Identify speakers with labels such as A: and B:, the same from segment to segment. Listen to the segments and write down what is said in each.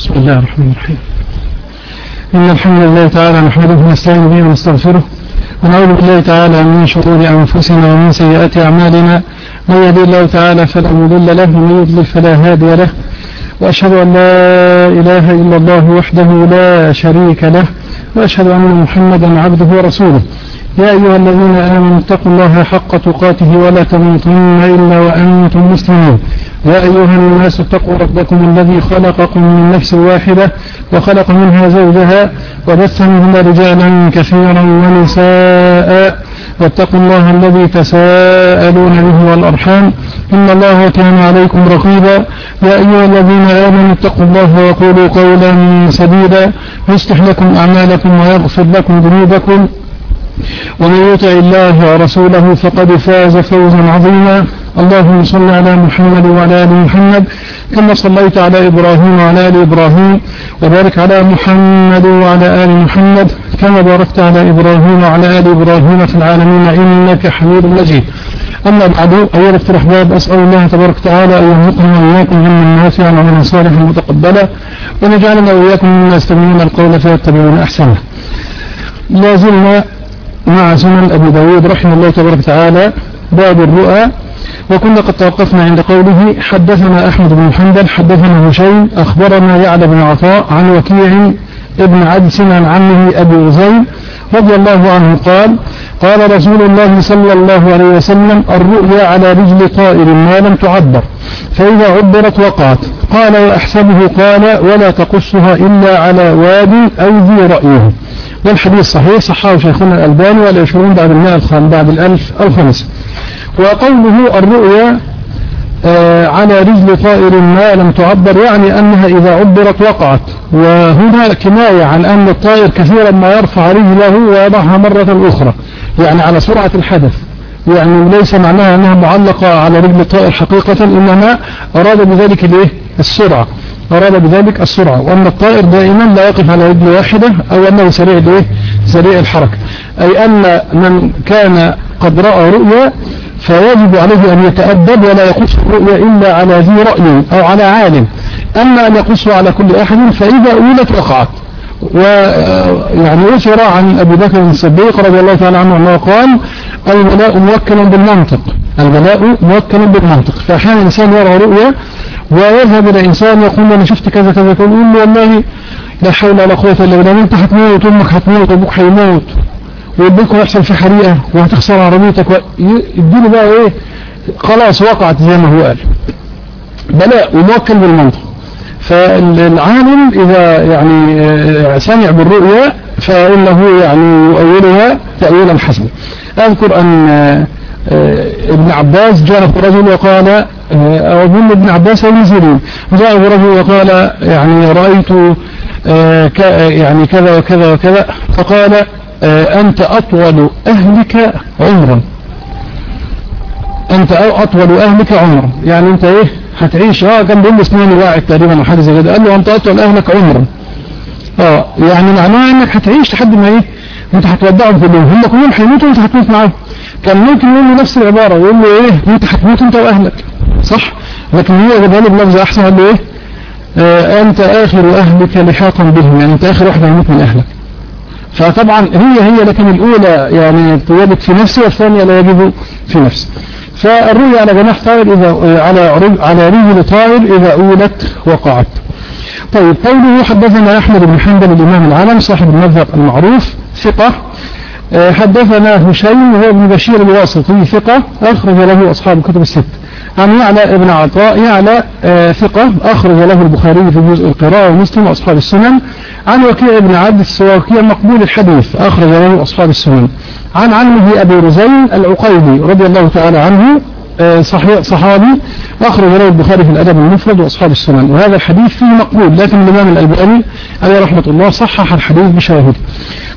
A: بسم الله الرحمن الرحيم إن الحمد لله تعالى نحمده ونستعين به ونستغفره ونعوذ بالله تعالى من شرور أنفسنا ومن سيئات أعمالنا من يهدي الله تعالى فلا مضل له ومن يضلل فلا هادي له وأشهد أن لا إله إلا الله وحده لا شريك له وأشهد أن محمدا عبده ورسوله يا أيها الذين آمنوا اتقوا الله حق تقاته ولا تموتن إلا وأنتم مسلمون يا أيها الناس اتقوا ربكم الذي خلقكم من نفس واحدة وخلق منها زوجها وبث منهما رجالا كثيرا ونساء واتقوا الله الذي تساءلون به والأرحام إن الله كان عليكم رقيبا يا أيها الذين آمنوا اتقوا الله وقولوا قولا سديدا يصلح لكم أعمالكم ويغفر لكم ذنوبكم ومن يطع الله ورسوله فقد فاز فوزا عظيما اللهم صل على محمد وعلى ال محمد كما صليت على ابراهيم وعلى ال ابراهيم وبارك على محمد وعلى ال محمد كما باركت على ابراهيم وعلى ال ابراهيم في العالمين انك حميد مجيد اما بعد ايها الاحباب اسال الله تبارك وتعالى ان يرزقنا واياكم علما نافعا وعملا صالحا متقبلا ونجعلنا واياكم مما يستمعون القول فيتبعون احسنه لا زلنا مع سنن أبي داود رحمه الله تبارك وتعالى باب الرؤى وكنا قد توقفنا عند قوله حدثنا أحمد بن حنبل حدثنا هشيم أخبرنا يعلى بن عطاء عن وكيع ابن عدس عن عمه أبي وزين رضي الله عنه قال قال رسول الله صلى الله عليه وسلم الرؤيا على رجل طائر ما لم تعبر فإذا عبرت وقعت قال وأحسبه قال ولا تقصها إلا على واد أو ذي رأيه والحديث صحيح صححه شيخنا الألباني والعشرون بعد المائة الخام بعد الألف الخمس وقوله الرؤيا آه على رجل طائر ما لم تعبر يعني أنها إذا عبرت وقعت وهنا كناية عن أن الطائر كثيرا ما يرفع رجله ويضعها مرة أخرى يعني على سرعة الحدث يعني ليس معناها أنها معلقة على رجل الطائر حقيقة إنما أراد بذلك الإيه؟ السرعة أراد بذلك السرعة وأن الطائر دائما لا يقف على رجل واحدة أو أنه سريع الإيه؟ سريع الحركة أي أن من كان قد رأى رؤيا فيجب عليه أن يتأدب ولا يقص الرؤيا إلا على ذي رأي أو على عالم أما أن يقص على كل أحد فإذا أولت وقعت ويعني أثر عن أبي بكر الصديق رضي الله تعالى عنه أنه قال البلاء موكل بالمنطق البلاء موكل بالمنطق فأحيانا الإنسان يرى رؤيا ويذهب إلى إنسان يقول أنا شفت كذا كذا يقول له والله لا حول ولا قوة إلا بالله أنت هتموت أمك هتموت أبوك هيموت وابنكم يحصل في حريقة وهتخسر عربيتك يديله بقى إيه خلاص وقعت زي ما هو قال بلاء وموكل بالمنطق فالعالم إذا يعني سمع بالرؤيا فإنه يعني يؤولها تأويلا حسنا أذكر أن ابن عباس جاء رجل وقال أو أظن ابن عباس المزيري جاء رجل وقال يعني رأيت يعني كذا وكذا وكذا فقال أنت أطول أهلك عمرا أنت أطول أهلك عمرا يعني أنت إيه هتعيش اه كان بيقول اسنان واعد تقريبا او حاجه زي كده قال له انت اطول اهلك عمرا اه يعني معناه انك هتعيش لحد ما ايه انت هتودعهم كلهم هم كلهم هيموتوا وانت هتموت معاهم كان ممكن يقول له نفس العباره يقول له ايه انت هتموت انت واهلك صح لكن هو جابها له بلفظ احسن قال له ايه آه انت اخر اهلك لحاقا بهم يعني انت اخر واحد هيموت من اهلك فطبعا هي هي لكن الاولى يعني تولد في نفسه والثانيه لا يجب في نفسه فالرؤيا على جناح طائر إذا على على رجل طائر إذا أولت وقعت طيب قوله حدثنا أحمد بن حنبل الإمام العالم صاحب المذهب المعروف ثقة حدثنا هشيم وهو ابن بشير الواسطي ثقة أخرج له أصحاب الكتب الست عن يعلى ابن عطاء يعلى ثقة أخرج له البخاري في جزء القراءة ومسلم وأصحاب السنن عن وكيع بن عبد السواكي مقبول الحديث أخرج له أصحاب السنن عن عمه أبي رزين العقيلي رضي الله تعالى عنه صحيح صحابي أخرج له البخاري في الأدب المفرد وأصحاب السنن وهذا الحديث فيه مقبول لكن الإمام الألباني عليه رحمة الله صحح الحديث بشواهده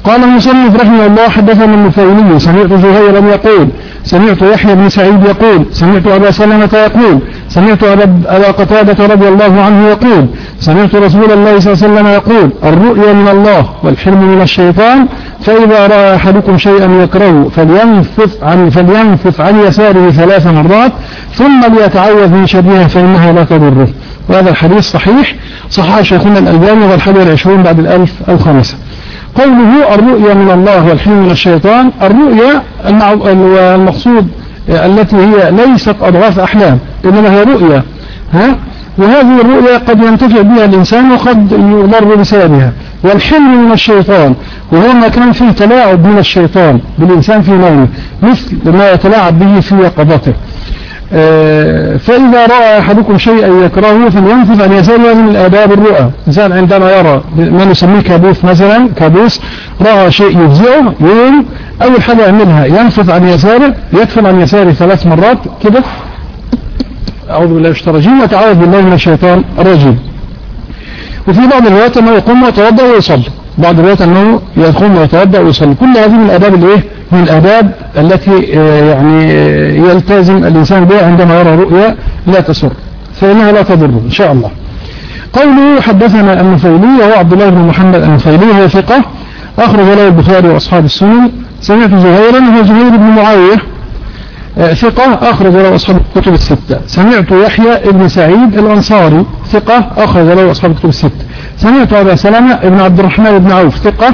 A: قال المصنف رحمه الله حدثنا النفيلي سمعت زهيرا يقول سمعت يحيى بن سعيد يقول سمعت أبا سلمة يقول سمعت أبا قتادة رضي الله عنه يقول سمعت رسول الله صلى الله عليه وسلم يقول الرؤيا من الله والحلم من الشيطان فإذا رأى أحدكم شيئا يكرهه فلينفث عن فلينفث عن يساره ثلاث مرات ثم ليتعوذ من شبهه فإنها لا تضره وهذا الحديث صحيح صححه شيخنا الألباني والحديث العشرون بعد الألف الخامسة قوله الرؤيا من الله والحلم من الشيطان الرؤيا المقصود التي هي ليست أضغاث أحلام إنما هي رؤيا ها وهذه الرؤيا قد ينتفع بها الإنسان وقد يضر بسببها والحلم من الشيطان وهو ما كان فيه تلاعب من الشيطان بالإنسان في نومه مثل ما يتلاعب به في يقظته آه، فإذا رأى أحدكم شيئا يكرهه فلينفذ عن يساره من الآداب الرؤى الإنسان عندما يرى ما نسميه كابوس مثلا كابوس رأى شيء يفزعه يوم أول حاجة يعملها ينفذ عن يساره يدفن عن يساره ثلاث مرات كده أعوذ بالله من الشيطان الرجيم وتعوذ بالله من الشيطان الرجيم وفي بعض الروايات أنه يقوم ويتوضأ ويصلي بعض الروايات أنه يقوم ويتوضأ ويصلي كل هذه من الآداب الإيه من الآداب التي آه، يعني آه، يلتزم الإنسان بها عندما يرى رؤيا لا تسر فإنها لا تضر إن شاء الله قوله حدثنا النفيلي وهو عبد الله بن محمد النفيلي هو ثقة أخرج له البخاري وأصحاب السنن سمعت زهيرا وهو زهير بن معاوية آه، ثقة أخرج له أصحاب الكتب الستة سمعت يحيى بن سعيد الأنصاري ثقة أخرج له أصحاب الكتب الستة سمعت أبا سلمة بن عبد الرحمن بن عوف ثقة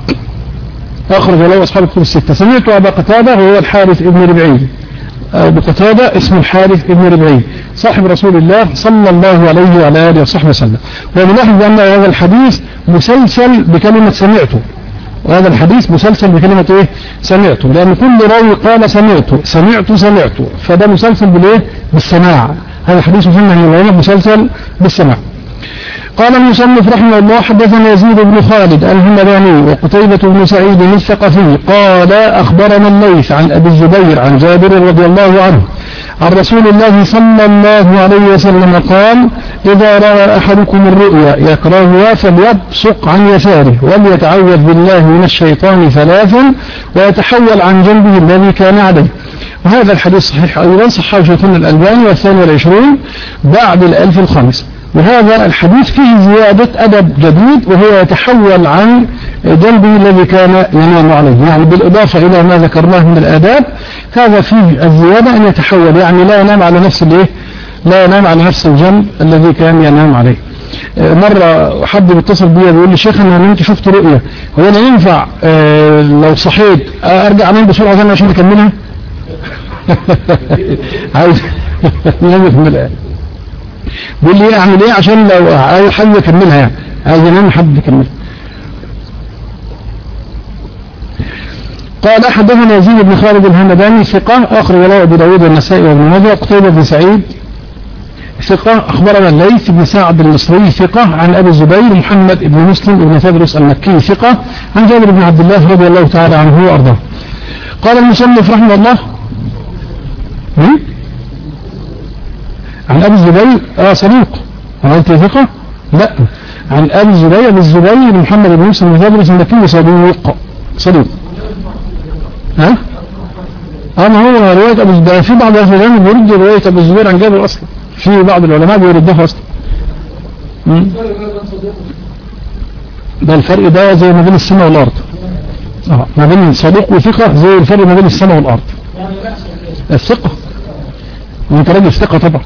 A: أخرج له أصحاب الكتب الستة سمعت أبا قتادة وهو الحارث بن ربعي أبو قتادة اسم الحارث بن ربعي صاحب رسول الله صلى الله عليه وعلى آله وصحبه وسلم ونلاحظ أن هذا الحديث مسلسل بكلمة سمعته وهذا الحديث مسلسل بكلمة ايه سمعته لأن كل راوي قال سمعته سمعت سمعت فده مسلسل بالايه بالسماع هذا الحديث مسلسل مسلسل بالسماع قال المصنف رحمه الله حدثنا يزيد بن خالد الهمداني وقتيبة بن سعيد الثقفي قال أخبرنا الليث عن أبي الزبير عن جابر رضي الله عنه عن رسول الله صلى الله عليه وسلم قال إذا رأى أحدكم الرؤيا يكرهها فليبصق عن يساره وليتعوذ بالله من الشيطان ثلاثا ويتحول عن جنبه الذي كان عليه وهذا الحديث صحيح أيضا صححه شيخنا الألباني والثاني والعشرون بعد الألف الخامس وهذا الحديث فيه زيادة أدب جديد وهو يتحول عن جنبه الذي كان ينام عليه يعني بالإضافة إلى ما ذكرناه من الآداب هذا فيه الزيادة أن يتحول يعني لا ينام على نفس الإيه لا ينام على نفس الجنب الذي كان ينام عليه مرة حد بيتصل بيا بيقول لي شيخ انا نمت شفت رؤية هو انا ينفع اه لو صحيت ارجع انام بسرعة ثانية عشان اكملها عايز نعمل بيقول لي اعمل ايه عشان لو عايز حد يكملها يعني عايز ينام حد يكملها قال حدثنا يزيد بن خالد الهمداني ثقة أخرج له أبو داود والنسائي وابن ماجه قتيبة بن سعيد ثقة أخبرنا الليث بن سعد المصري ثقة عن أبي الزبير محمد بن مسلم بن تدرس المكي ثقة عن جابر بن عبد الله رضي الله تعالى عنه وأرضاه قال المصنف رحمه الله عن أبي الزبير آه صديق أنا قلت ثقة لا عن أبي الزبير أبي الزبير محمد بن مسلم بن تدرس المكي صديق صديق ها أما هو رواية أبو الزبير في بعض أهل العلم بيرد رواية أبو الزبير عن جابر أصلا في بعض العلماء بيردها أصلا ده الفرق ده زي ما بين السماء والأرض اه ما بين صديق وثقة زي الفرق ما بين السماء والأرض الثقة وانت راجل ثقة طبعا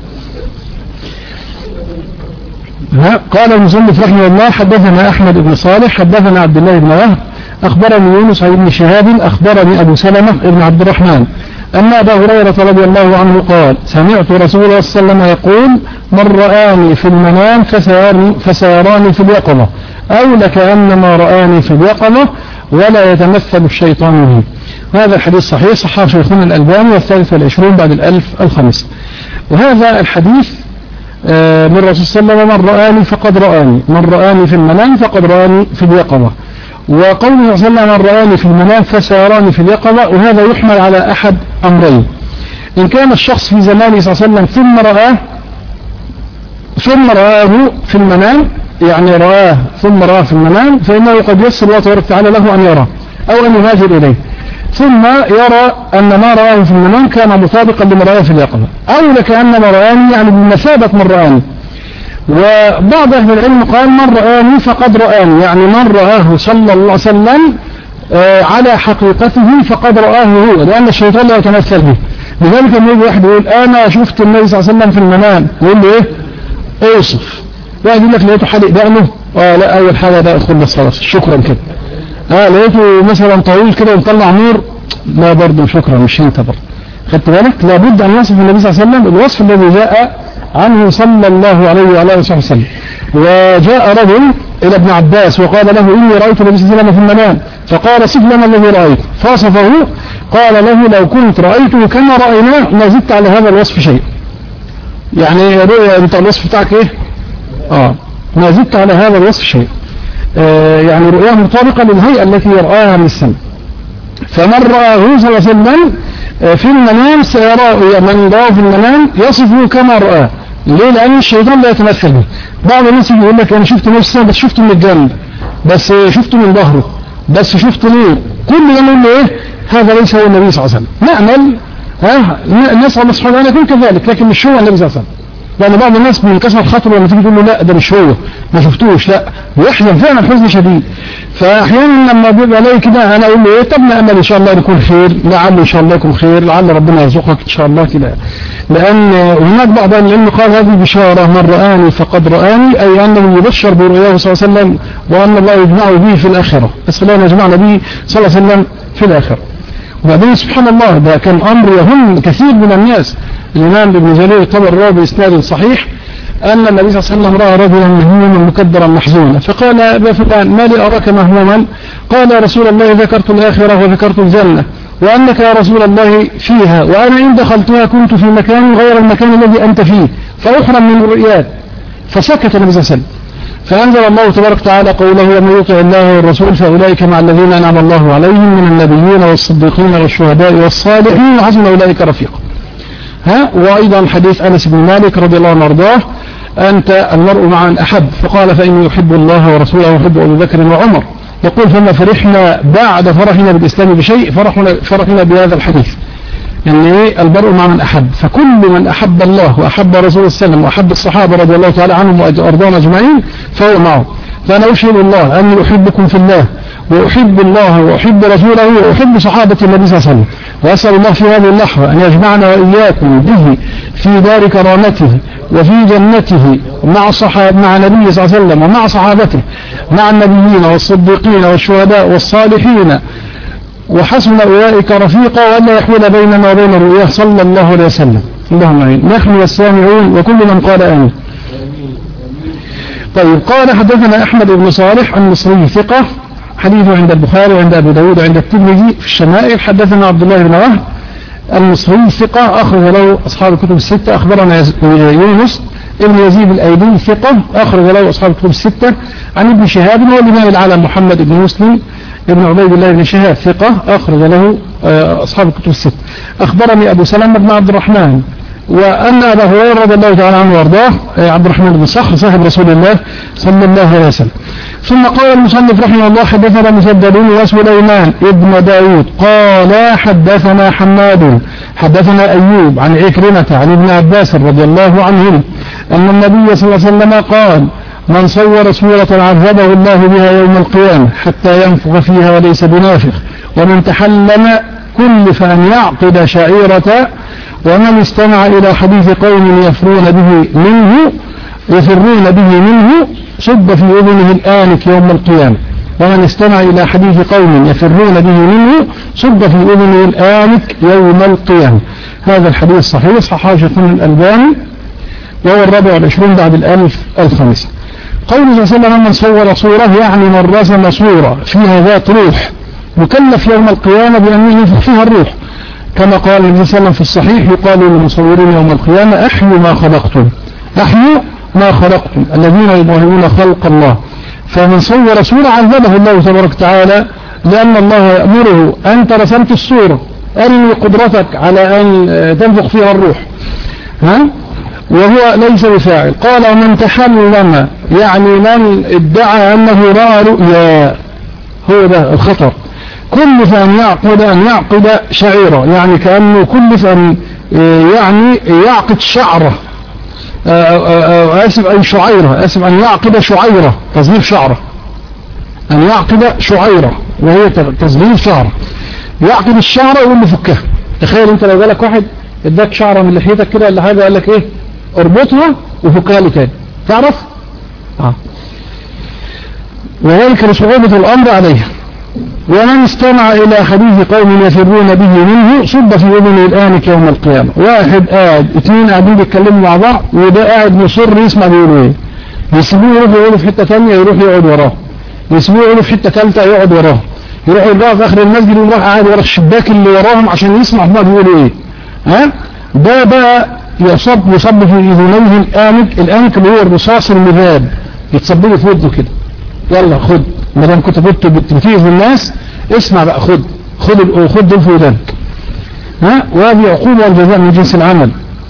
A: قال المصنف رحمه الله حدثنا أحمد بن صالح حدثنا عبد الله بن وهب أخبرني يونس بن شهاب أخبرني أبو سلمة بن عبد الرحمن أن أبا هريرة رضي الله عنه قال سمعت رسول الله صلى الله عليه وسلم يقول من رآني في المنام فسيراني, فسيراني في اليقظة أو لكأنما رآني في اليقظة ولا يتمثل الشيطان به هذا الحديث صحيح صححه شيخنا الألباني والثالث والعشرون بعد الألف الخمس وهذا الحديث آه، من رسول صلى الله عليه وسلم من رآني فقد رآني من رآني في المنام فقد رآني في اليقظة وقوله صلى الله عليه وسلم من رآني في المنام فسيراني في اليقظة وهذا يحمل على أحد أمرين إن كان الشخص في زمانه صلى الله عليه وسلم ثم رآه ثم رآه في المنام يعني رآه ثم رآه في المنام فإنه قد يسر الله تبارك وتعالى له أن يرى أو أن يهاجر إليه ثم يرى أن ما رآه في المنام كان مطابقا لما رآه في اليقظة أو لكأنما رآني يعني بمثابة من رآني وبعض أهل العلم قال من رآني فقد رآني يعني من رآه صلى الله عليه وسلم آه، على حقيقته فقد رآه هو لأن الشيطان لا يتمثل به لذلك لما يجي واحد يقول أنا شفت النبي صلى الله عليه وسلم في المنام يقول له إيه اوصف واحد يقول لك لقيته حالق دقنه اه لا أول حاجة ده ادخل بس خلاص شكرا كده اه لقيته مثلا طويل كده ومطلع نور لا برضه شكرا مش انت برضه خدت بالك لابد أن يصف النبي صلى الله عليه وسلم الوصف الذي جاء عنه صلى الله عليه وعلى اله وسلم وجاء رجل إلى ابن عباس وقال له إني رأيت النبي صلى الله عليه وسلم في المنام فقال صف لنا الذي رأيت فوصفه قال له لو كنت رأيته كما رأيناه ما زدت على هذا الوصف شيء يعني رؤيا انت الوصف بتاعك ايه اه ما زدت على هذا الوصف شيء آه يعني رؤياه مطابقة للهيئة التي يرآها من السماء فمن رآه صلى الله عليه وسلم آه، في المنام سيرى من رآه في المنام يصفه كما رآه ليه لأن الشيطان لا يتمثل به بعض الناس يقول لك أنا شفت نفسي بس شفته من الجنب بس شفته من ظهره بس شفت ليه كل ده نقول له ايه هذا ليس هو النبي صلى الله عليه وسلم نأمل ها نسأل الله سبحانه وتعالى يكون كذلك لكن مش هو النبي صلى الله عليه وسلم لأن بعض الناس من كسر خاطره لما تيجي تقول له لا ده مش هو ما شفتوش لا بيحزن فعلا حزن شديد فأحيانا لما بيبقى لي كده أنا أقول له إيه طب نأمل إن شاء الله يكون خير لعل إن شاء الله يكون خير لعل ربنا يرزقك إن شاء الله كده لأن هناك بعض العلم قال هذه بشارة من رآني فقد رآني أي أنه يبشر برؤياه صلى الله عليه وسلم وأن الله يجمعه به في الآخرة بس الله يجمعنا به صلى الله عليه وسلم في الآخرة وبعدين سبحان الله ده كان أمر يهم كثير من الناس الإمام ابن جرير الطبر رواه بإسناد صحيح أن النبي صلى الله عليه وسلم رأى رجلا مهموما مكدرا محزونا فقال يا فلان ما لي أراك مهموما قال يا رسول الله ذكرت الآخرة وذكرت الجنة وأنك يا رسول الله فيها وأنا إن دخلتها كنت في مكان غير المكان الذي أنت فيه فأحرم من الرؤيات فسكت النبي صلى الله عليه وسلم فأنزل الله تبارك وتعالى قوله ومن يطع الله والرسول فأولئك مع الذين أنعم الله عليهم من النبيين والصديقين والشهداء والصالحين وحسن أولئك رفيقا ها وأيضا حديث أنس بن مالك رضي الله عنه وارضاه أنت المرء مع من أحب فقال فإني يحب الله ورسوله ويحب أبو بكر وعمر يقول فما فرحنا بعد فرحنا بالإسلام بشيء فرحنا, فرحنا بهذا الحديث يعني ايه المرء مع من أحب فكل من أحب الله وأحب رسول الله وأحب الصحابة رضي الله تعالى عنهم وأرضاهم أجمعين فهو معه فأنا أشهد الله أني أحبكم في الله وأحب الله وأحب رسوله وأحب صحابة النبي صلى الله عليه وسلم وأسأل الله في هذه اللحظة أن يجمعنا وإياكم به في دار كرامته وفي جنته مع صحاب مع نبيه صلى الله عليه وسلم ومع صحابته مع النبيين والصديقين والشهداء والصالحين وحسن أولئك رفيقا ولا يحول بيننا وبين الرؤيا صلى الله عليه وسلم اللهم امين نحن والسامعون وكل من قال آمين طيب قال حدثنا أحمد بن صالح المصري ثقة حديثه عند البخاري وعند أبو داود وعند الترمذي في الشمائل حدثنا عبد الله بن وهب المصري ثقة أخرج له أصحاب الكتب الستة أخبرنا يونس ابن يزيد الأيدي ثقة أخرج له أصحاب الكتب الستة عن ابن شهاب والإمام العالم محمد بن مسلم ابن عبيد الله بن شهاب ثقة أخرج له آه، أصحاب الكتب الستة أخبرني أبو سلمة بن عبد الرحمن وأن أبا هريرة رضي الله تعالى عنه وأرضاه آه، عبد الرحمن بن صخر صاحب رسول الله صلى الله عليه وسلم ثم قال المصنف رحمه الله حدثنا مسدد وسليمان ابن داود قال حدثنا حماد حدثنا أيوب عن عكرمة عن ابن عباس رضي الله عنهم أن النبي صلى الله عليه وسلم قال من صور صورة عذبه الله بها يوم القيامة حتى ينفخ فيها وليس بنافخ ومن تحلم كلف أن يعقد شعيرة ومن استمع إلى حديث قوم يفرون به منه يفرون به منه صب في أذنه الآنك يوم القيامة ومن استمع إلى حديث قوم يفرون به منه صب في أذنه الآنك يوم القيامة هذا الحديث صحيح صحاح شيخنا الألباني وهو الرابع والعشرون بعد الألف الخامسة قوله صلى الله عليه وسلم من صور صورة يعني من رسم صورة فيها ذات روح مكلف يوم القيامة بأن ينفخ فيها الروح كما قال النبي صلى الله عليه وسلم في الصحيح يقال للمصورين يوم القيامة أحيوا ما خلقتم أحيوا ما خلقتم الذين يظاهرون خلق الله فمن صور صورة عذبه الله تبارك وتعالى لأن الله يأمره أنت رسمت الصورة أرني قدرتك على أن تنفخ فيها الروح ها وهو ليس بفاعل قال من تحلم يعني من ادعى أنه رأى رؤيا هو ده الخطر كلف أن يعقد أن يعقد شعيرة يعني كأنه كلف أن يعني يعقد شعرة آسف أن شعيرة آسف أن يعقد شعيرة تصنيف شعرة أن يعقد شعيرة وهي تصنيف شعرة يعقد الشعرة ويقول له فكها تخيل انت لو جالك واحد اداك شعرة من لحيتك كده ولا حاجة قال لك ايه اربطها وفكها له تاني تعرف اه وذلك لصعوبة الامر عليها ومن استمع الى حديث قوم يفرون به منه صب في اذنه الانك يوم القيامة واحد قاعد اثنين قاعدين بيتكلموا مع بعض وده قاعد مصر يسمع بيقولوا ايه يسيبوه يروح يقولوا في حتة ثانيه يروح يقعد وراه يسيبوه يقولوا في حتة ثالثه يقعد وراه يروح يقعد في اخر المسجد ويروح قاعد ورا الشباك اللي وراهم عشان يسمع هما بيقولوا ايه ها ده بقى يصب يصب في اذنيه الانك الانك اللي هو الرصاص المذاب يتصب له في ودنه كده يلا خد ما دام كنت كنت بتفيز الناس اسمع بقى خد خد خد دول في ودانك ها وهذه عقوبة والجزاء من جنس العمل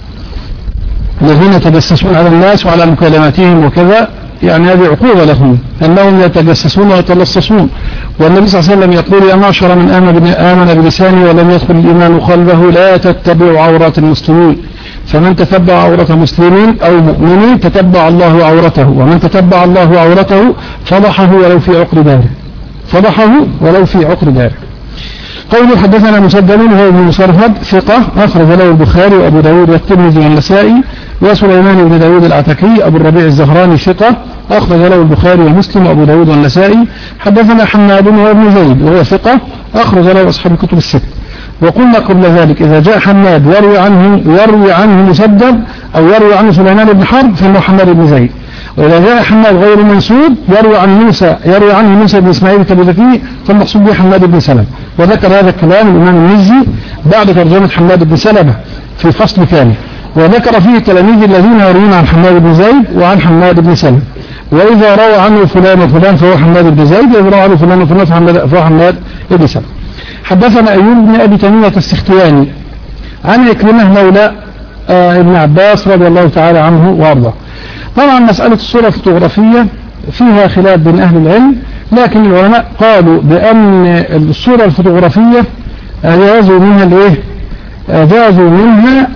A: الذين يتجسسون على الناس وعلى مكالماتهم وكذا يعني هذه عقوبة لهم أنهم يتجسسون ويتلصصون والنبي صلى الله عليه وسلم يقول يا معشر من آمن, آمن بلسانه ولم يدخل الإيمان قلبه لا تتبعوا عورات المسلمين فمن تتبع عورة مسلمين أو مؤمنين تتبع الله عورته ومن تتبع الله عورته فضحه ولو في عقر داره فضحه ولو في عقر داره قول حدثنا مسدد وهو ابن مصرفد ثقة أخرج له البخاري وأبو داود والترمذي والنسائي وسليمان بن داود العتكي أبو الربيع الزهراني ثقة أخرج له البخاري ومسلم وأبو داود والنسائي حدثنا حماد وهو ابن زيد وهو ثقة أخرج له أصحاب الكتب الست وقلنا قبل ذلك إذا جاء حماد يروي عنه يروي عنه مسدد أو يروي عنه سليمان بن حرب فإنه حماد بن زيد وإذا جاء حماد غير منسوب يروي عن موسى يروي عنه موسى بن إسماعيل التبوذكي فالمقصود به حماد بن سلمة وذكر هذا الكلام الإمام المزي بعد ترجمة حماد بن سلمة في فصل ثاني وذكر فيه التلاميذ الذين يروون عن حماد بن زيد وعن حماد بن سلمة وإذا روى عنه فلان وفلان فهو حماد بن زيد وإذا روى عنه فلان وفلان فهو حماد بن سلمة حدثنا أيوب بن أبي تميمة السختياني عن إكرمة مولى آه ابن عباس رضي الله تعالى عنه وارضاه طبعا مسألة الصورة الفوتوغرافية فيها خلاف بين أهل العلم لكن العلماء قالوا بأن الصورة الفوتوغرافية جازوا منها الايه جازوا منها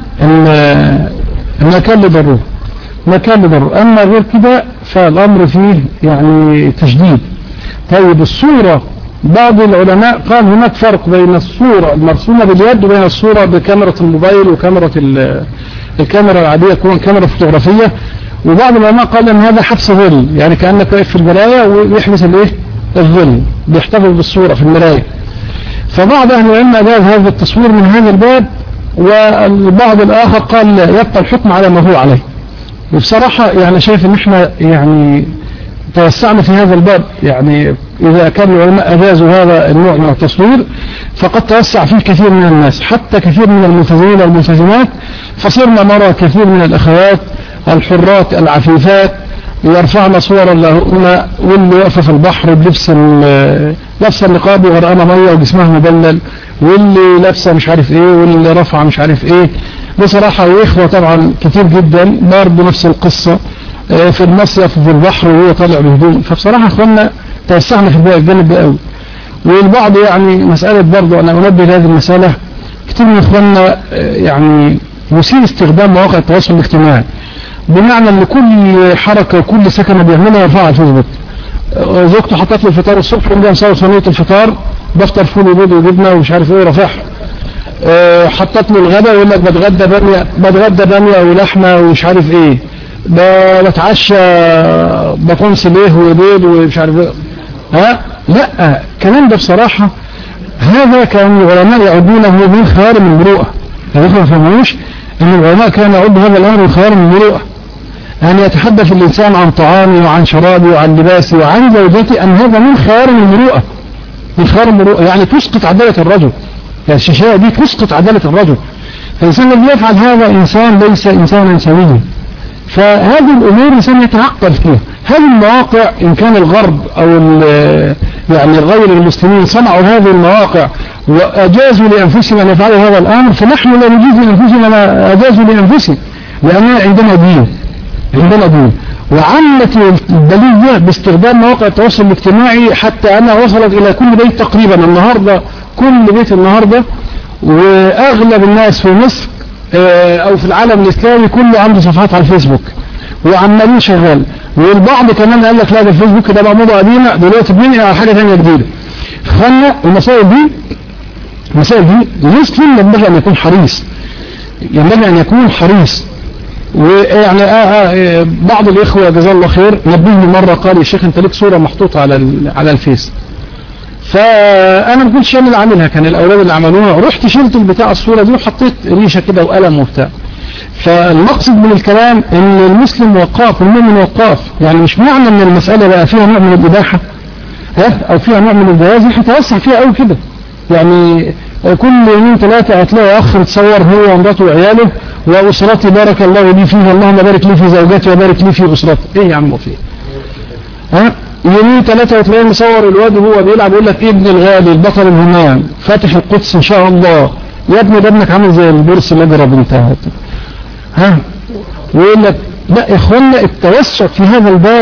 A: المكان لضروره مكان لضروره أما غير كده فالأمر فيه يعني تشديد طيب الصورة بعض العلماء قال هناك فرق بين الصورة المرسومة باليد وبين الصورة بكاميرا الموبايل وكاميرا الكاميرا العادية تكون كاميرا فوتوغرافية وبعض العلماء قال ان هذا حبس ظل يعني كأنك واقف في المراية ويحبس الايه الظل بيحتفظ بالصورة في المراية فبعض اهل العلم اجاز هذا التصوير من هذا الباب والبعض الاخر قال لا يبقى الحكم على ما هو عليه وبصراحة يعني شايف ان احنا يعني توسعنا في هذا الباب يعني إذا كان العلماء أجازوا هذا النوع من التصوير فقد توسع فيه كثير من الناس حتى كثير من الملتزمين والملتزمات فصرنا نرى كثير من الأخوات الحرات العفيفات يرفعن صورا لهن واللي واقفه في البحر بلبس لابسه النقاب وغرقانه ميه وجسمها مبلل واللي لابسه مش عارف ايه واللي رافعه مش عارف ايه بصراحه واخوه طبعا كتير جدا برضه نفس القصه في المصيف وفي البحر وهو طالع بهدوم فبصراحه اخوانا توسعنا في الجانب ده قوي والبعض يعني مساله برضه انا انبه لهذه المساله كتير من اخواننا يعني يسيء استخدام مواقع التواصل الاجتماعي بمعنى ان كل حركة وكل سكنة بيعملها يرفعها على الفيسبوك زوجته حطت له الفطار الصبح وقام مسوي صينيه الفطار بفطر فول وبيض وجبنه ومش عارف ايه ورافعها أه حطت له الغداء ويقول لك بتغدى باميه بتغدى باميه ولحمه ومش عارف ايه بتعشى بطنس ليه وبيض ومش عارف ايه ها لا الكلام ده بصراحه هذا كان العلماء يعدونه من خوارم المروءه يعني ما فهموش ان العلماء كانوا يعدوا هذا الامر من خوارم المروءه أن يتحدث الإنسان عن طعامه وعن شرابه وعن لباسه وعن زوجته أن هذا من خوارم المروءة من خوارم المروءة يعني تسقط عدالة الرجل يعني الشاشة دي تسقط عدالة الرجل فالإنسان الذي يفعل هذا إنسان ليس إنسانا سويا فهذه الأمور الإنسان يتعقل فيها هذه المواقع إن كان الغرب أو يعني غير المسلمين صنعوا هذه المواقع وأجازوا لأنفسهم أن يفعلوا هذا الأمر فنحن لا نجيز لأنفسنا ما أجازوا لأنفسهم لأننا عندنا دين عندنا دين وعمت البلية باستخدام مواقع التواصل الاجتماعي حتى أنها وصلت إلى كل بيت تقريبا النهاردة كل بيت النهاردة وأغلب الناس في مصر آه، أو في العالم الإسلامي كله عنده صفحات على الفيسبوك وعمالين شغال والبعض كمان قال لك لا ده الفيسبوك ده بقى موضة قديمة دلوقتي بننقل على حاجة ثانيه جديدة فخلنا المسائل دي المسائل دي المسلم ينبغي أن يكون حريص ينبغي أن يكون حريص ويعني آه آه بعض الإخوة جزاه الله خير نبهني مرة قال يا شيخ أنت لك صورة محطوطة على على الفيس فأنا ما كنتش أنا اللي عاملها كان الأولاد اللي عملوها رحت شلت البتاع الصورة دي وحطيت ريشة كده وقلم وبتاع فالمقصد من الكلام ان المسلم وقاف والمؤمن وقاف يعني مش معنى ان المسألة بقى فيها نوع من الإباحة ها او فيها نوع من الجواز هتوسع فيها قوي كده يعني كل يومين ثلاثة هتلاقي أخ متصور هو ومراته وعياله وأسرتي بارك الله لي فيها اللهم بارك لي في زوجاتي وبارك لي في أسرتي إيه يا عم وفيه ها يومين ثلاثة وتلاقيه مصور الواد وهو بيلعب يقول لك ابن الغالي البطل الهمام فاتح القدس إن شاء الله يا ابني ده ابنك عامل زي البورس اللي اجرب انتهت ها ويقول لك لا يا اخوانا التوسع في هذا الباب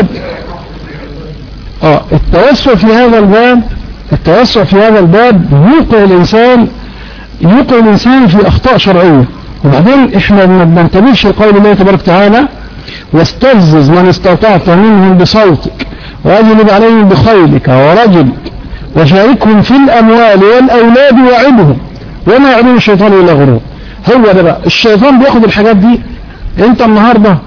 A: اه التوسع في هذا الباب التوسع في هذا الباب يوقع الانسان يوقع الانسان في اخطاء شرعيه وبعدين احنا ما بننتبهش لقول الله تبارك وتعالى واستفزز من استطعت منهم بصوتك واجلب عليهم بخيلك ورجلك وشاركهم في الاموال والاولاد وعدهم وما يعدون الشيطان الا غرور هو ده بقى الشيطان بياخد الحاجات دي انت النهارده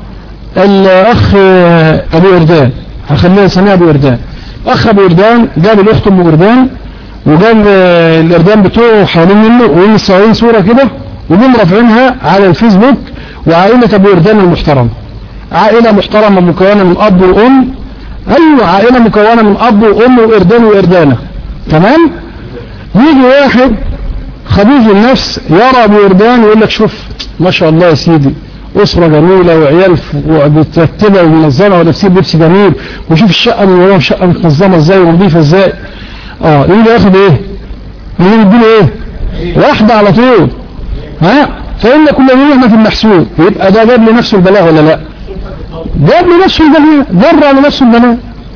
A: الاخ ابو اردان هخليها سميع ابو اردان اخ ابو اردان جاب الاخت ام اردان وجاب الاردان بتوعه حوالين منه ومصورين صوره كده وجم رافعينها على الفيسبوك وعائله ابو اردان المحترمه عائله محترمه مكونه من اب وام ايوه عائله مكونه من اب وام واردان واردانه تمام يجي واحد خبيث النفس يرى ابو اردان ويقول لك شوف ما شاء الله يا سيدي أسرة جميلة وعيال مترتبة ومنظمة ولابسين لبس جميل وشوف الشقة من وراهم شقة متنظمة ازاي ونظيفة ازاي اه يقول ياخد ايه؟ يقول يديله ايه؟ واحدة على طول ها فإن كل ما في المحسوب يبقى ده جاب لنفسه البلاء ولا لا؟ جاب لنفسه البلاء جر على نفسه البلاء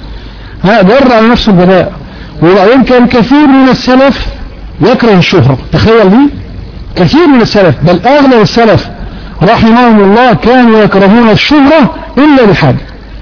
A: ها جر على نفسه البلاء وبعدين كان كثير من السلف يكره الشهرة تخيل دي كثير من السلف بل أغلب السلف رحمهم الله كانوا يكرهون الشهرة إلا لحاجة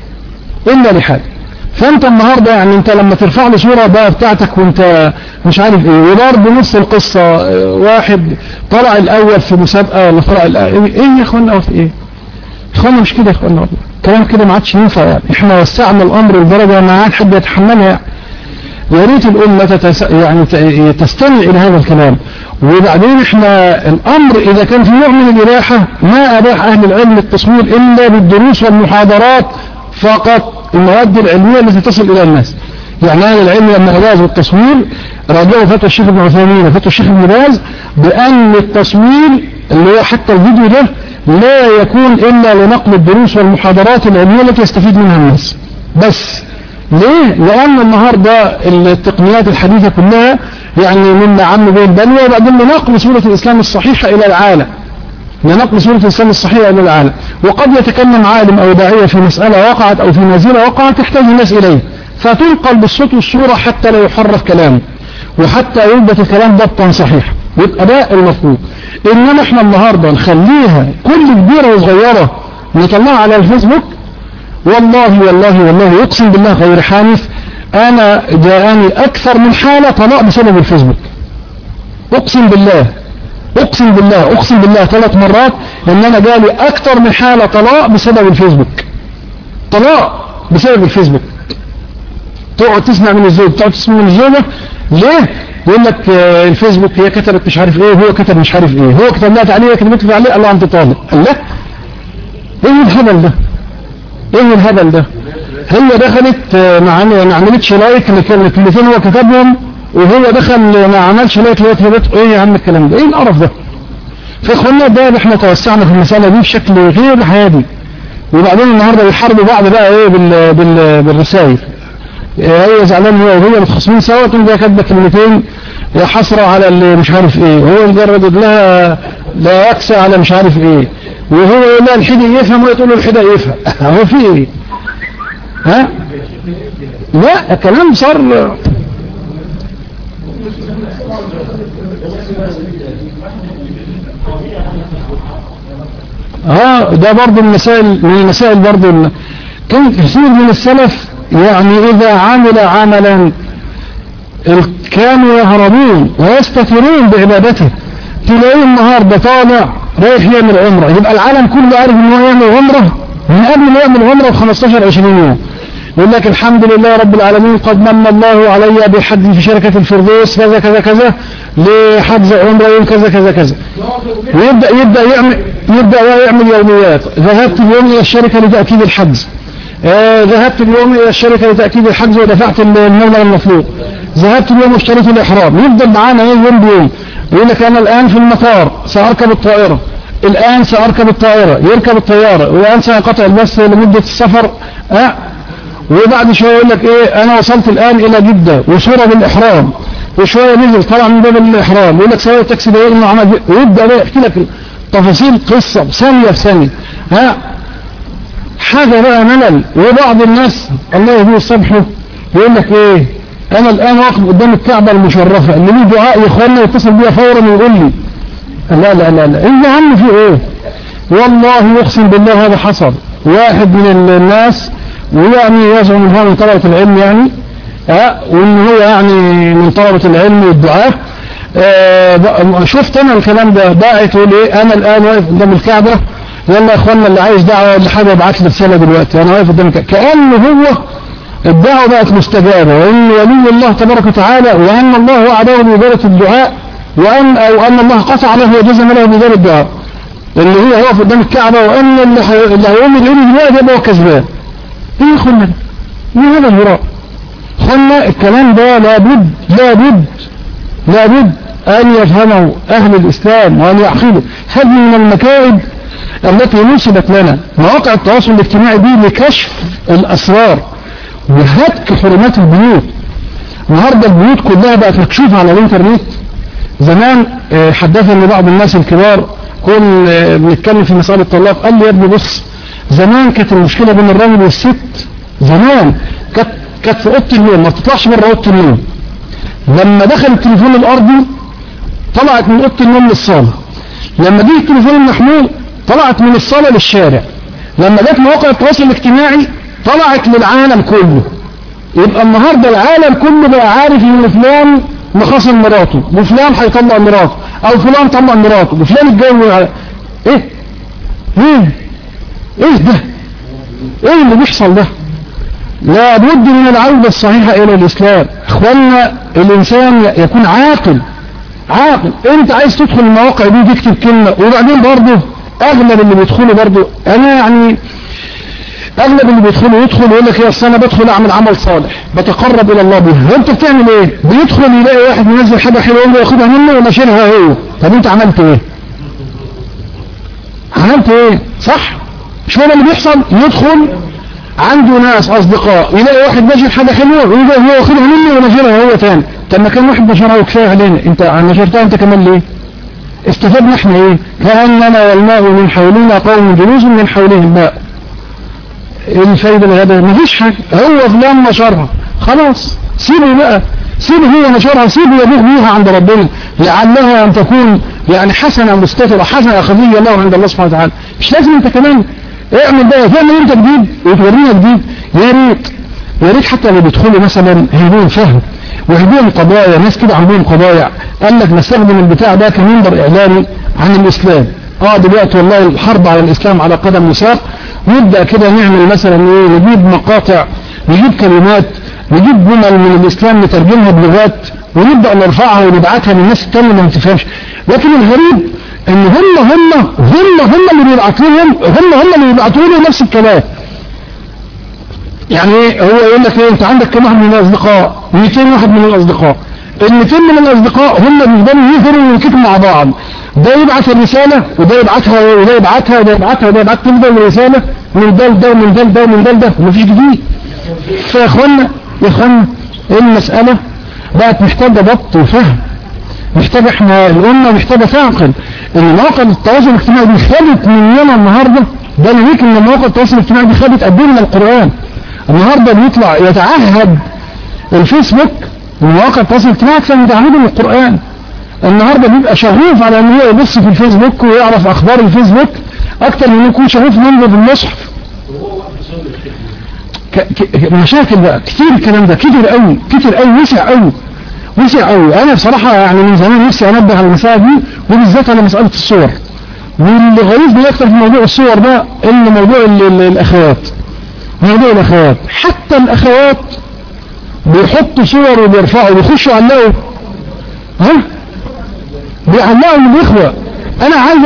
A: إلا لحاجة فأنت النهاردة يعني أنت لما ترفع لي صورة بقى بتاعتك وأنت مش عارف إيه وبرضه نفس القصة واحد طلع الأول في مسابقة ولا طلع الأول إيه يا إخوانا في إيه؟ إخوانا مش كده يا إخوانا والله الكلام كده ما عادش ينفع يعني إحنا وسعنا الأمر لدرجة ما عاد حد يتحملها يعني يا ريت الأمة تتس... يعني تستمع إلى هذا الكلام وبعدين احنا الأمر إذا كان في نوع من الإباحة ما أباح أهل العلم التصوير إلا بالدروس والمحاضرات فقط المواد العلمية التي تصل إلى الناس يعني أهل العلم لما أجازوا التصوير راجعوا فتوى الشيخ ابن عثيمين وفتوى الشيخ ابن باز بأن التصوير اللي هو حتى الفيديو ده لا يكون إلا لنقل الدروس والمحاضرات العلمية التي يستفيد منها الناس بس ليه؟ لأن النهاردة التقنيات الحديثة كلها يعني مما عم بين بلوى وبعدين لنقل سورة الإسلام الصحيحة إلى العالم لنقل سورة الإسلام الصحيحة إلى العالم وقد يتكلم عالم أو داعية في مسألة وقعت أو في نزيلة وقعت تحتاج الناس إليه فتنقل بالصوت والصورة حتى لا يحرف كلامه وحتى يثبت الكلام ضبطا صحيحا يبقى ده المفروض إنما إحنا النهاردة نخليها كل كبيرة وصغيرة نطلعها على الفيسبوك والله والله والله اقسم بالله غير حانف انا جاءني اكثر من حالة طلاق بسبب الفيسبوك اقسم بالله اقسم بالله اقسم بالله ثلاث مرات ان انا جالي اكثر من حالة طلاق بسبب الفيسبوك طلاق بسبب الفيسبوك تقعد تسمع من الزوج تقعد تسمع من الزوجة ليه يقول لك الفيسبوك هي كتبت مش عارف ايه هو كتب مش عارف ايه هو كتب لها تعليق كتبت لها تعليق الله انت طالب قال لا ايه الهبل ده ايه الهبل ده هي دخلت ما ما عملتش لايك لكلمتين هو كتبهم وهو دخل ما عملش لايك لقيت ايه يا عم الكلام ده ايه القرف ده فاخوانا ده احنا توسعنا في المسألة دي بشكل غير هادي وبعدين النهاردة بيحاربوا بعض بقى ايه بال بال بالرسائل هي زعلان هو وهي متخاصمين سوا تقوم جايه كاتبه كلمتين حسرة على اللي مش عارف ايه وهو مجرد لها لا يكسى على مش عارف ايه وهو يقول لها الحدق يفهم وهي تقول له الحدق يفهم هو في ايه ها لا الكلام صار اه ده برضه المسائل من المسائل برضه كان كثير من السلف يعني اذا عمل عملا كانوا يهربون ويستثيرون بعبادته تلاقيه النهارده طالع رايح يعمل عمره يبقى العالم كله عارف ان هو يعمل عمره من قبل ما يعمل عمره ب 15 20 يوم يقول لك الحمد لله رب العالمين قد من الله علي بحد في شركة الفردوس كذا كذا كذا لحجز عمره يوم كذا كذا كذا ويبدأ يبدأ يعمل يبدأ يعمل يوميات ذهبت اليوم إلى الشركة لتأكيد الحجز آه ذهبت اليوم إلى الشركة لتأكيد الحجز ودفعت المبلغ المطلوب ذهبت اليوم واشتريت الإحرام يفضل معانا يوم بيوم يقول لك أنا الآن في المطار سأركب الطائرة الآن سأركب الطائرة يركب الطيارة والآن سأنقطع البث لمدة السفر أه وبعد شوية يقول لك ايه انا وصلت الان الى جدة وصورة بالاحرام وشوية نزل طلع من باب الاحرام يقول لك سوى التاكسي ده انه عمل ويبدأ بقى يحكي لك تفاصيل قصة ثانية في ثانية ها حاجة بقى ملل وبعض الناس الله يهديه سبحه يقول لك ايه انا الان واقف قدام الكعبة المشرفة اللي ليه دعاء يا اخوانا يتصل بيها فورا ويقول لي لا لا لا لا ايه يا عم في ايه والله يقسم بالله هذا حصل واحد من الناس ويعني يزعم ان هو من طلبة العلم يعني اه وان هو يعني من طلبة العلم والدعاء اه شفت انا الكلام ده باعت يقول ايه انا الان واقف قدام الكعبة يلا يا اخوانا اللي عايز دعوة ولا حاجة يبعت لي رسالة دلوقتي انا واقف قدام الكعبة كأنه هو الدعوة بقت مستجابة وان ولي الله تبارك وتعالى وان الله وعده بإجابة الدعاء وان او ان الله قطع له وجزم له بإجابة الدعاء اللي هو واقف قدام الكعبة وان اللي هيقوم العلم دلوقتي يبقى هو كسبان ايه خلنا ده ايه هذا الهراء خلنا الكلام ده لابد لابد لابد ان يفهمه اهل الاسلام وان يعقلوا هذه من المكائد التي نسبت لنا مواقع التواصل الاجتماعي دي لكشف الاسرار وهتك حرمات البيوت النهارده البيوت كلها بقت مكشوفه على الانترنت زمان حدثني بعض الناس الكبار كل بنتكلم في مسألة الطلاق قال لي يا ابني بص زمان كانت المشكلة بين الراجل والست زمان كانت كانت في اوضه النوم ما بتطلعش بره اوضه النوم لما دخل التليفون الارضي طلعت من اوضه النوم للصاله لما جه التليفون المحمول طلعت من الصاله للشارع لما جت مواقع التواصل الاجتماعي طلعت للعالم كله يبقى النهارده العالم كله بقى عارف ان فلان مخاصم مراته وفلان هيطلق مراته او فلان طلق مراته وفلان اتجوز ايه ايه ايه ده ايه اللي بيحصل ده لابد من العودة الصحيحة الى الاسلام اخوانا الانسان يكون عاقل عاقل انت عايز تدخل المواقع دي تكتب كلمة وبعدين برضه اغلب اللي بيدخلوا برضه انا يعني اغلب اللي بيدخلوا يدخل يقول لك يا اصل انا بدخل اعمل عمل صالح بتقرب الى الله بها وانت بتعمل ايه بيدخل يلاقي واحد منزل حاجه حلوه يقول له ياخدها منه ونشرها هو طب انت عملت ايه عملت ايه صح مش هو اللي بيحصل يدخل عنده ناس اصدقاء يلاقي واحد نشر حاجه حلوه ويجي هو ياخدها منه ونشرها هو تاني طب ما كان واحد نشرها وكفايه علينا انت نشرتها انت كمان ليه استفدنا احنا ايه كاننا والماء من حولنا قوم جلوس من حولهم ماء ايه الفايده اللي هذا مفيش حاجه هو فلان نشرها خلاص سيبه بقى سيبه هو نشرها سيبه يبوغ بيها عند ربنا لعلها ان تكون يعني حسنه مستتره حسنه خفيه له عند الله سبحانه وتعالى مش لازم انت كمان اعمل ده تعمل انت جديد وتورينا جديد يا ريت يا ريت حتى اللي بيدخلوا مثلا هيبون فهم وهيبون قضايا ناس كده عندهم قضايا قال لك نستخدم البتاع ده كمنبر اعلامي عن الاسلام اه دلوقتي والله الحرب على الاسلام على قدم وساق نبدا كده نعمل مثلا ايه نجيب مقاطع نجيب كلمات نجيب جمل من الاسلام نترجمها بلغات ونبدا نرفعها ونبعتها للناس التانية اللي ما تفهمش لكن الغريب ان هم هم هم هم اللي بيبعتوا لهم هم هم اللي بيبعتوا له نفس الكلام يعني هو يقول لك ايه انت عندك كم واحد من الاصدقاء 200 واحد من الاصدقاء ال 200 من الاصدقاء هم بيفضلوا يظهروا وينكتوا مع بعض ده يبعث الرسالة وده يبعتها وده يبعتها وده يبعتها وده يبعتها تفضل الرسالة من ده لده ومن ده لده ومن ده لده ومفيش جديد فيا اخوانا يا اخوانا المسألة بقت محتاجة ضبط وفهم محتاج احنا الامه محتاجه تعقل ان مواقع التواصل الاجتماعي دي خدت مننا النهارده ده يوريك ان مواقع التواصل الاجتماعي دي خدت قد ايه من القران النهارده بيطلع يتعهد الفيسبوك ومواقع التواصل الاجتماعي اكثر من تعهده للقران النهارده بيبقى شغوف على ان هو يبص في الفيسبوك ويعرف اخبار الفيسبوك اكتر من يكون شغوف ينظر في المصحف مشاكل بقى كتير الكلام ده كتير قوي كتير قوي وسع قوي وسع قوي انا بصراحه يعني من زمان نفسي انبه على المسائل دي وبالذات على مساله الصور واللي غريب اكتر في موضوع الصور ده ان موضوع ال ال الاخوات موضوع الاخوات حتى الاخوات بيحطوا صور وبيرفعوا بيخشوا علقوا ها بيعلقوا من الاخوه انا عايز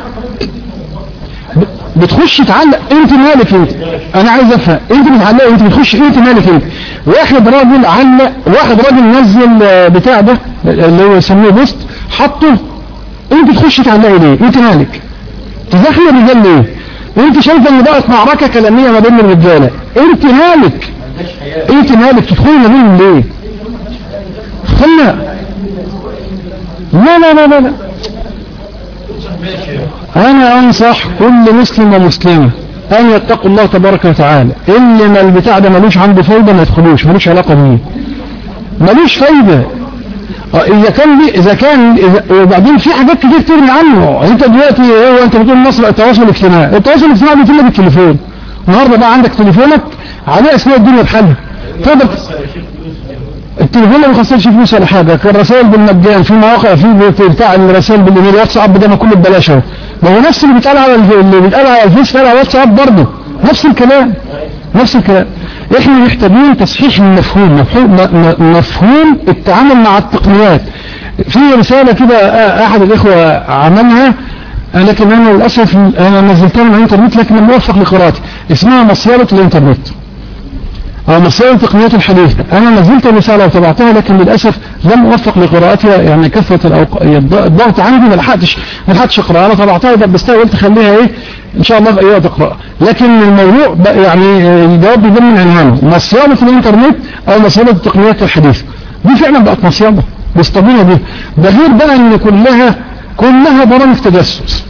A: بتخش تعلق انت مالك انت انا عايز افهم انت بتعلق انت بتخش انت مالك انت واحد راجل علق واحد راجل نزل بتاع ده اللي هو يسموه بوست حطه انت تخش تعلقي ليه انت مالك تزاحم الرجال ليه انت شايفه ان بقت معركه كلاميه ما بين الرجاله انت مالك انت مالك تدخلي ما بينهم ليه خلنا لا لا لا لا, لا. انا انصح كل مسلم ومسلمة ان يتقوا الله تبارك وتعالى اللي ما البتاع ده ملوش عنده فايدة ما يدخلوش ملوش علاقة بيه ملوش فايدة اذا كان دي اذا كان إذا وبعدين في حاجات كتير ترمي عنه انت دلوقتي هو انت بتقول مصر التواصل الاجتماعي التواصل الاجتماعي بيتم بالتليفون النهارده بقى عندك تليفونك عليه اسماء الدنيا بحالها تقدر التليفون ما بيخسرش فلوس ولا حاجه كان رسائل بالمجان في مواقع في بتاع الرسائل بالايميل واتساب ده ما كله ببلاش اهو ما هو نفس اللي بيتقال على اللي بيتقال على الفيس بيتقال على واتساب برضه نفس الكلام نفس الكلام احنا محتاجين تصحيح المفهوم مفهوم مفهوم التعامل مع التقنيات في رسالة كده احد الاخوة عملها لكن انا للاسف انا نزلتها من الانترنت لكن لم اوفق لقراءتي اسمها مصيرة الانترنت أو مصادر التقنيات الحديثة أنا نزلت الرسالة وطبعتها لكن للأسف لم أوفق لقراءتها يعني كثرة الأوق... الضغط عندي ما لحقتش ما لحقتش أقرأ أنا طبعتها ودبستها وقلت خليها إيه إن شاء الله في أي وقت أقرأ لكن الموضوع يعني الجواب بيجي من عنوانه مصيدة الإنترنت أو مصيدة التقنيات الحديثة دي فعلا بقت مصيدة بيصطادونا بيها ده غير بقى إن كلها كلها برامج تجسس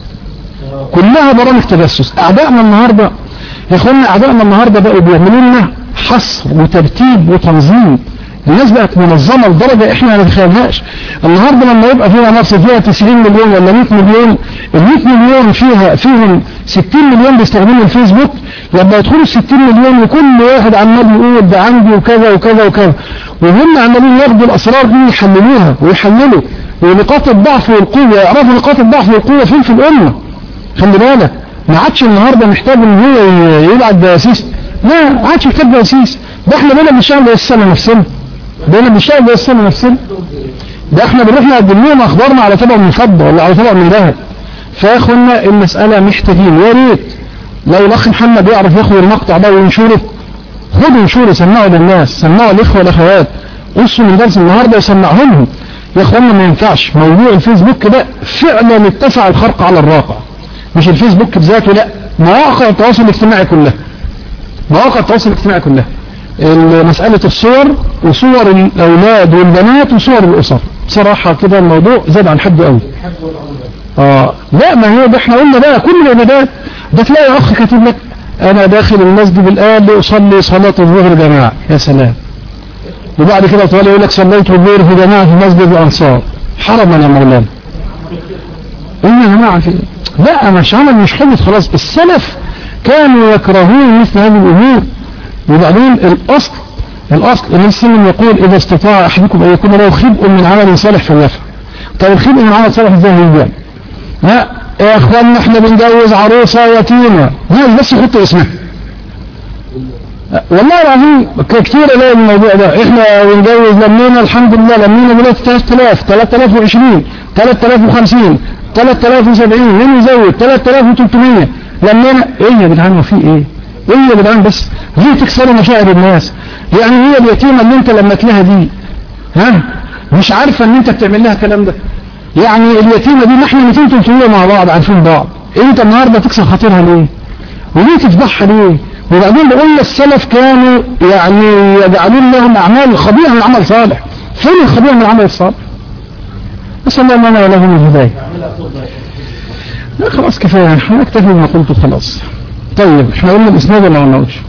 A: كلها برامج تجسس أعدائنا النهاردة يا إخوانا أعدائنا النهاردة بقوا بيعملوا لنا حصر وترتيب وتنظيم الناس بقت منظمة لدرجة احنا ما نتخيلهاش النهاردة لما يبقى فيها مصر فيها 90 مليون ولا 100 مليون ال 100 مليون فيها فيهم 60 مليون بيستخدموا الفيسبوك لما يدخلوا ال 60 مليون وكل واحد عمال يقول ده عندي وكذا وكذا وكذا وهم عمالين ياخدوا الاسرار دي يحللوها ويحللوا ونقاط الضعف والقوة يعرفوا نقاط الضعف والقوة فين في الامة خلي بالك ما عادش النهارده محتاج ان هو يلعب باسيس لا ما عادش محتاج باسيس ده احنا بقينا بنشتغل باسسنا نفسنا بقينا بنشتغل باسسنا نفسنا ده احنا بنروح نقدم لهم اخبارنا على طبق من فضه ولا على طبق من ذهب فيا اخوانا المساله محتاجين يا ريت لو الاخ محمد يعرف ياخد المقطع ده وينشره خدوا انشره سمعوا للناس سمعوا الاخوه والاخوات قصوا من درس النهارده وسمعهم يا اخوانا ما ينفعش موضوع الفيسبوك ده فعلا اتسع الخرق على الواقع مش الفيسبوك بذاته لا مواقع التواصل الاجتماعي كلها مواقع التواصل الاجتماعي كلها مسألة الصور وصور الأولاد والبنات وصور الأسر بصراحة كده الموضوع زاد عن حد قوي آه لا ما هو ده احنا قلنا بقى كل العبادات ده تلاقي أخ كاتب لك أنا داخل المسجد الآن لأصلي صلاة الظهر جماعة يا سلام وبعد كده طوال يقول لك صليت الظهر في جماعة في مسجد الأنصار حرما يا مولانا إيه يا جماعة في لا مش عمل مش حدث خلاص السلف كانوا يكرهون مثل هذه الأمور وبعدين الأصل الأصل النبي صلى الله عليه وسلم يقول إذا استطاع أحدكم أن يكون له خبء من عمل صالح فليفعل طيب الخبء من عمل صالح ازاي هيجي لا يا اخوانا احنا بنجوز عروسة يتيمة لا بس يحط اسمها والله العظيم كتير الاقي الموضوع ده احنا بنجوز لمينا الحمد لله لمينا دلوقتي 3000 3020 3050 3070 مين يزود 3300 لمينا ايه يا جدعان وفي ايه ايه يا جدعان بس ليه تكسروا مشاعر الناس يعني هي اليتيمة اللي انت لمت لها دي ها مش عارفة ان انت بتعمل لها الكلام ده يعني اليتيمة دي نحن 200 300 مع بعض عارفين بعض انت النهاردة تكسر خاطرها ليه وليه تفضحها ليه وبعدين بقول السلف كانوا يعني يجعلون لهم اعمال خبيئة من عمل صالح فين الخبيئة من العمل الصالح نسأل الله لنا ولهم الهداية لا خلاص كفاية احنا نكتفي بما قلته خلاص طيب احنا قلنا الاسناد ولا ما قلناش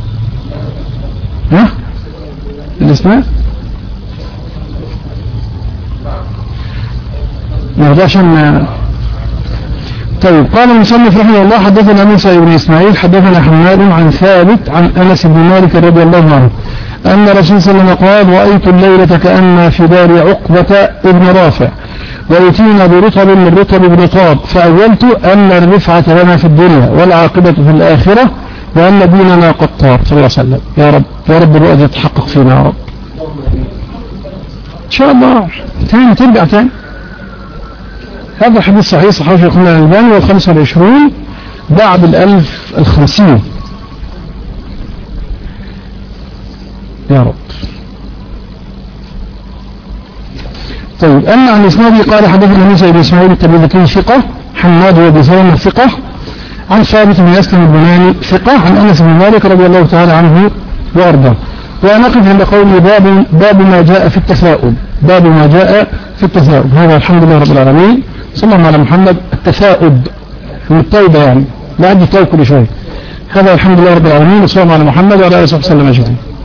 A: ها الاسناد ما عشان طيب قال المصنف رحمه الله حدثنا موسى بن اسماعيل حدثنا حماد عن ثابت عن انس بن مالك رضي الله عنه ان الرسول صلى الله عليه وسلم قال رايت الليله كان في دار عقبه ابن رافع ويتينا برطب من رطب برطاب فاولت ان الرفعه لنا في الدنيا والعاقبه في الاخره وان ديننا قد طار صلى الله عليه وسلم يا رب يا رب الرؤى تتحقق فينا يا رب ان شاء الله تاني ترجع تاني هذا الحديث صحيح صحيح شيخنا الألباني والخمسة والعشرون بعد الألف الخمسين يا رب طيب أما عن إسنادي قال حدثنا موسى بن إسماعيل التبذكي ثقة حماد وابن سلمة ثقة عن ثابت بن أسلم البناني ثقة عن أنس بن مالك رضي الله تعالى عنه وأرضاه ونقف عند قول باب باب ما جاء في التثاؤب باب ما جاء في التثاؤب هذا الحمد لله رب العالمين صلى الله على محمد التثاؤب من التوبة يعني لا عندي توب كل شوي هذا الحمد لله رب العالمين وصلى الله على محمد وعلى اله وصحبه وسلم اجمعين